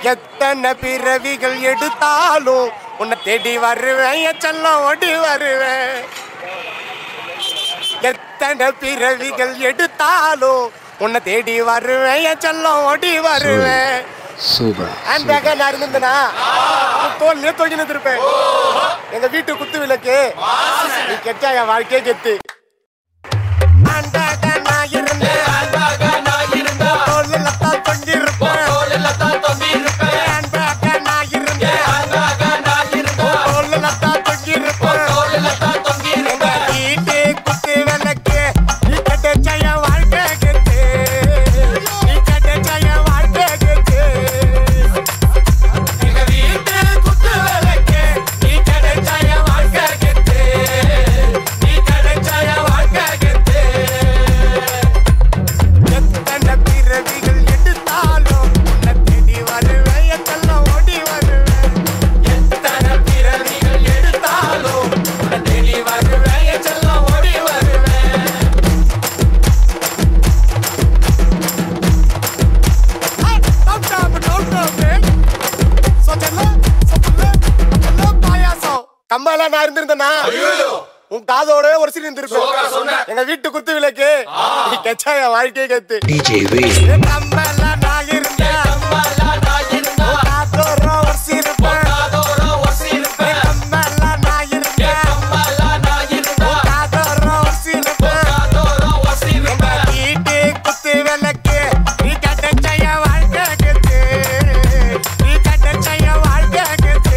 எத்தனை பிறவிகள் எடுத்தாலும் உன்னை தேடி வருவேன் என் செல்லம் ஓடி வருவேன் எத்தனை பிறவிகள் எடுத்தாலும் உன்னை தேடி வருவேன் என் செல்லம் ஓடி வருவேன் சூப்பர் ஹேண்ட் பேக்கா நான் இருந்திருந்தேனா தோல்லையே தூக்கி நிறுத்திருப்பேன் எங்க வீட்டு குத்து விளக்கு நீ கெட்டா என் வாழ்க்கையே கெத்து ஹேண்ட் பேக்கா நான் இருந்தேன் தோல்ல தான் தொங்கி இருப்பேன் ஹேண்ட் பேக்கா நான் இருந்தேன் தோல்ல தான் தொங்கி இருப்பேன் எங்க வீட்டு குத்து விளக்கு நீ கெட்ட என் வாழ்க்கை கெத்து நீ கெட்ட என் வாழ்க்கை கெத்து எங்க வீட்டு குத்து விளக்கு நீ கிடைச்ச என் வாழ்க்கை கெத்து நீ கிடைச்ச என் வாழ்க்கை கெத்து எத்தனை பிறவிகள் எடுத்தாலும் உன்னை தேடி வருவேன் எத்தெல்லாம் ஓடி வருவேன் எத்தனை பிறவிகள் எடுத்தாலும் உன்னை தேடி வருவேன் எத்தெல்லாம் ஓடி வருவேன் Hey, don't stop it, don't stop it. சொன்னேன்ல, சொன்னேன்ல, சொன்னேன்ல, பாயாசம். கம்பால நான் இருந்திருந்தேனா உன் காதோட ஒரு சீன் இருந்திருப்பேன் எங்க வீட்டு குத்து விளக்கு நீ கெச்சா என் வாழ்க்கையை கத்து டிஜே வே என் கம்பால நான் இருந்தேன் உன் காதோட ஒரு சீன் இருப்பேன் என் கம்பால நான் இருந்தேன் உன் காதோட ஒரு சீன் இருப்பேன் எங்க வீட்டு குத்து விளக்கு நீ கெட்ட என் வாழ்க்கை கத்து நீ கெட்ட என் வாழ்க்கை கத்து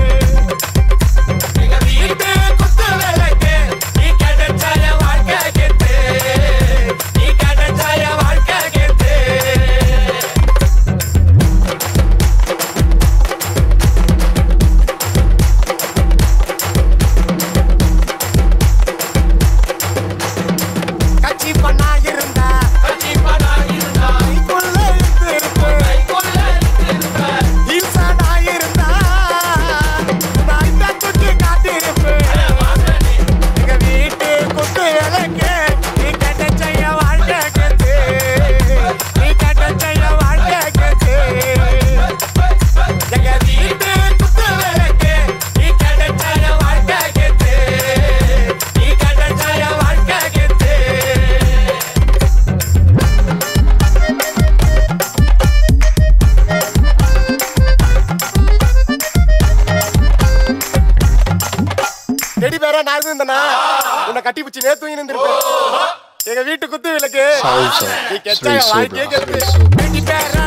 எங்க வீட்டு குத்து விளக்கு நீ கிடைச்ச என் வாழ்க்கை கெத்து நீ கிடைச்ச என் வாழ்க்கை கெத்து கட்சி பண்ணா இருந்தா கைக்குள்ள இருந்து ஈசானா இருந்தா நான் இந்த குட்டி காட்டிருப்பேன் எங்க வீட்டு குத்து விளக்கு நீ கட்ட செய்ய வாழ்க்கை கெத்து நீ கட்ட செய்ய வாழ்க்கை கெத்து எங்க வீட்டு குத்து விளக்கு நீ கட்ட செய்ய வாழ்க்கை கெத்து நீ கட்ட செய்ய வாழ்க்கை கெத்து டெடி பேரா நான் இருந்தேனா உன்னை கட்டி பிடிச்சி நேத்து தூங்கி நின்றுருப்பேன் எங்க வீட்டு குத்து விளக்கு Salsa. நீ கெச்சா Sri என் வாழ்க்கையே Subra. கெடுத்து Sri Subra. டெடி பேரா